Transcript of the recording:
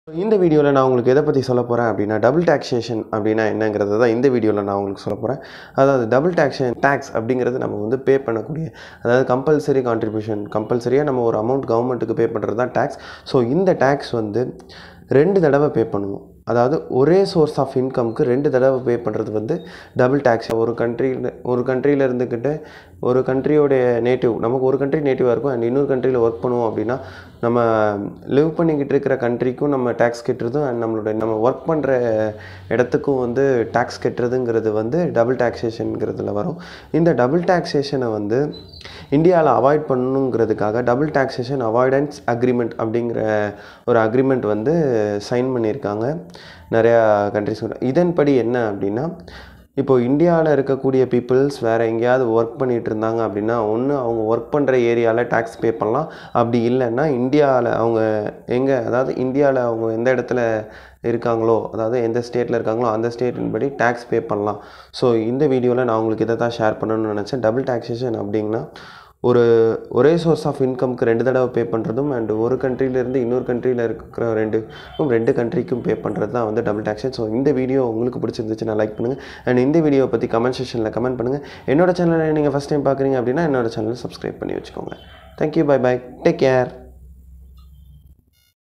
இந்த வீடியோவில் நான் உங்களுக்கு எதை பற்றி சொல்ல போகிறேன் அப்படின்னா டபுள் டாக்ஸேஷன் அப்படின்னா என்னங்கிறது தான் இந்த வீடியோவில் நான் உங்களுக்கு சொல்ல போகிறேன் அதாவது டபுள் டாக்ஸேஷன் டேக்ஸ் அப்படிங்கிறது நம்ம வந்து பே பண்ணக்கூடிய அதாவது கம்பல்சரி கான்ட்ரிபியூஷன் கம்பல்சரியாக நம்ம ஒரு அமௌண்ட் கவர்மெண்ட்டுக்கு பே பண்ணுறது தான் டேக்ஸ் ஸோ இந்த டேக்ஸ் வந்து ரெண்டு தடவை பே பண்ணுவோம் அதாவது ஒரே சோர்ஸ் ஆஃப் இன்கம்க்கு ரெண்டு தடவை பே பண்ணுறது வந்து டபுள் டேக்ஸ் ஒரு கண்ட்ரியில் ஒரு கண்ட்ரியில் இருந்துக்கிட்டு ஒரு கண்ட்ரியோடைய நேட்டிவ் நமக்கு ஒரு கண்ட்ரி நேட்டிவாக இருக்கும் அண்ட் இன்னொரு கண்ட்ரியில் ஒர்க் பண்ணுவோம் அப்படின்னா நம்ம லிவ் பண்ணிக்கிட்டு இருக்கிற கண்ட்ரிக்கும் நம்ம டேக்ஸ் கட்டுறதும் அண்ட் நம்மளுடைய நம்ம ஒர்க் பண்ணுற இடத்துக்கும் வந்து டேக்ஸ் கட்டுறதுங்கிறது வந்து டபுள் டாக்ஸேஷனுங்கிறதுல வரும் இந்த டபுள் டாக்ஸேஷனை வந்து இந்தியாவில் அவாய்ட் பண்ணணுங்கிறதுக்காக டபுள் டாக்ஸேஷன் அவாய்டன்ஸ் அக்ரிமெண்ட் அப்படிங்கிற ஒரு அக்ரிமெண்ட் வந்து சைன் பண்ணியிருக்காங்க நிறையா கண்ட்ரிஸ் இதன்படி என்ன அப்படின்னா இப்போது இந்தியாவில் இருக்கக்கூடிய பீப்புள்ஸ் வேறு எங்கேயாவது ஒர்க் பண்ணிகிட்டு இருந்தாங்க அப்படின்னா ஒன்று அவங்க ஒர்க் பண்ணுற ஏரியாவில் டேக்ஸ் பே பண்ணலாம் அப்படி இல்லைன்னா இந்தியாவில் அவங்க எங்கே அதாவது இந்தியாவில் அவங்க எந்த இடத்துல இருக்காங்களோ அதாவது எந்த ஸ்டேட்டில் இருக்காங்களோ அந்த ஸ்டேட்டின் படி டேக்ஸ் பே பண்ணலாம் ஸோ இந்த வீடியோவில் நான் உங்களுக்கு இதை தான் ஷேர் பண்ணணும்னு நினச்சேன் டபுள் டாக்ஸேஷன் அப்படின்னா ஒரு ஒரே சோர்ஸ் ஆஃப் இன்கம்க்கு ரெண்டு தடவை பே பண்ணுறதும் அண்ட் ஒரு கண்ட்ரிலேருந்து இன்னொரு கண்ட்ரியில் இருக்கிற ரெண்டு ரெண்டு கண்ட்ரிக்கும் பே பண்ணுறது தான் வந்து டபுள் டாக்ஸன் ஸோ இந்த வீடியோ உங்களுக்கு பிடிச்சிருந்துச்சுன்னா லைக் பண்ணுங்கள் அண்ட் இந்த வீடியோவை பற்றி கமெண்ட் செக்ஷனில் கமெண்ட் பண்ணுங்கள் என்னோட சேனலை நீங்கள் ஃபஸ்ட் டைம் பார்க்குறீங்க அப்படின்னா என்னோட சேனலை சப்ஸ்கிரைப் பண்ணி வச்சுக்கோங்க thank you bye bye take care